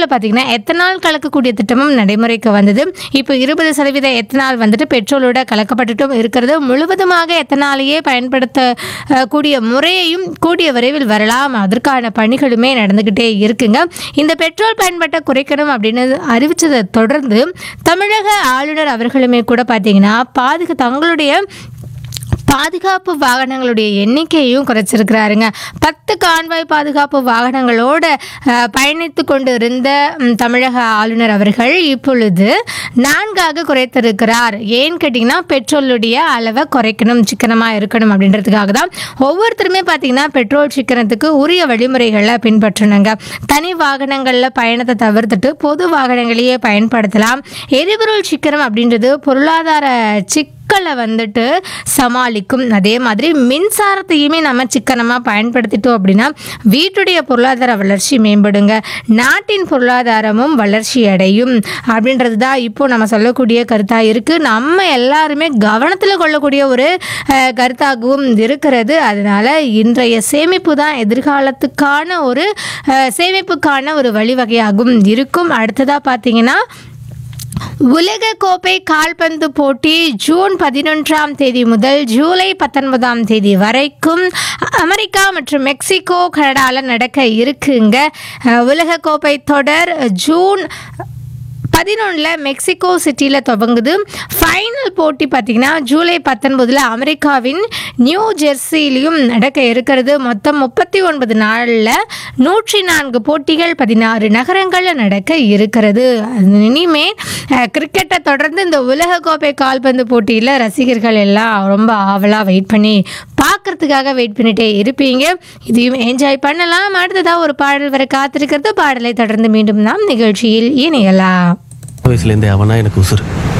பெட்ரோலில் பார்த்தீங்கன்னா எத்தனால் கலக்கக்கூடிய திட்டமும் நடைமுறைக்கு வந்தது இப்போ இருபது சதவீத எத்தனால் வந்துட்டு பெட்ரோலோட கலக்கப்பட்டுட்டும் இருக்கிறது முழுவதுமாக எத்தனாலேயே பயன்படுத்த அஹ், கூடிய முறையையும் கூடிய விரைவில் வரலாம் அதற்கான பணிகளுமே நடந்துக்கிட்டே இருக்குங்க இந்த பெட்ரோல் பயன்பாட்டை குறைக்கணும் அப்படின்னு அறிவிச்சதை தொடர்ந்து தமிழக ஆளுநர் அவர்களுமே கூட பார்த்தீங்கன்னா பாதுகா தங்களுடைய பாதுகாப்பு வாகனங்களுடைய எண்ணிக்கையும் குறைச்சிருக்கிறாருங்க பத்து கான்வாய் பாதுகாப்பு வாகனங்களோட அஹ், பயணித்து கொண்டு இருந்த ம், தமிழக ஆளுநர் அவர்கள் இப்பொழுது நான்காக குறைத்திருக்கிறார் ஏன்னு கேட்டிங்கன்னா பெட்ரோலுடைய அளவை குறைக்கணும் சிக்கனமாக இருக்கணும் அப்படின்றதுக்காக தான் ஒவ்வொருத்தருமே பார்த்தீங்கன்னா பெட்ரோல் சிக்கனத்துக்கு உரிய வழிமுறைகளை பின்பற்றணுங்க தனி வாகனங்களில் பயணத்தை தவிர்த்துட்டு பொது வாகனங்களையே பயன்படுத்தலாம் எரிபொருள் சிக்கனம் அப்படின்றது பொருளாதார சிக் சிக்கலை வந்துட்டு சமாளிக்கும் அதே மாதிரி மின்சாரத்தையுமே நம்ம சிக்கனமாக பயன்படுத்திட்டோம் அப்படின்னா வீட்டுடைய பொருளாதார வளர்ச்சி மேம்படுங்க நாட்டின் பொருளாதாரமும் வளர்ச்சி அடையும் அப்படின்றது தான் இப்போ நம்ம சொல்லக்கூடிய கருத்தாக இருக்குது நம்ம எல்லாருமே கவனத்தில் கொள்ளக்கூடிய ஒரு அஹ், கருத்தாகவும் இருக்கிறது அதனால இன்றைய சேமிப்பு தான் எதிர்காலத்துக்கான ஒரு அஹ், சேமிப்புக்கான ஒரு வழிவகையாகவும் இருக்கும் அடுத்ததாக பார்த்தீங்கன்னா உலக கோப்பை கால்பந்து போட்டி ஜூன் பதினொன்றாம் தேதி முதல் ஜூலை பத்தொன்பதாம் தேதி வரைக்கும் அமெரிக்கா மற்றும் மெக்சிகோ கனடாவில் நடக்க இருக்குங்க அஹ், உலக கோப்பை தொடர் ஜூன் பதினொன்றில் மெக்சிகோ சிட்டியில் துவங்குது ஃபைனல் போட்டி பார்த்திங்கன்னா ஜூலை பத்தொன்பதில் அமெரிக்காவின் நியூ ஜெர்சிலையும் நடக்க இருக்கிறது மொத்தம் முப்பத்தி ஒன்பது நாளில் நூற்றி நான்கு போட்டிகள் பதினாறு நகரங்களில் நடக்க இருக்கிறது அது இனிமே அஹ், கிரிக்கெட்டை தொடர்ந்து இந்த உலகக்கோப்பை கால்பந்து போட்டியில் ரசிகர்கள் எல்லாம் ரொம்ப ஆவலாக வெயிட் பண்ணி பார்க்கறதுக்காக வெயிட் பண்ணிட்டே இருப்பீங்க இதையும் என்ஜாய் பண்ணலாம் அடுத்ததாக ஒரு பாடல் வர காத்திருக்கிறது பாடலை தொடர்ந்து மீண்டும் நாம் நிகழ்ச்சியில் இணையலாம் வயசுலேருந்தே அவனா எனக்கு உசுறு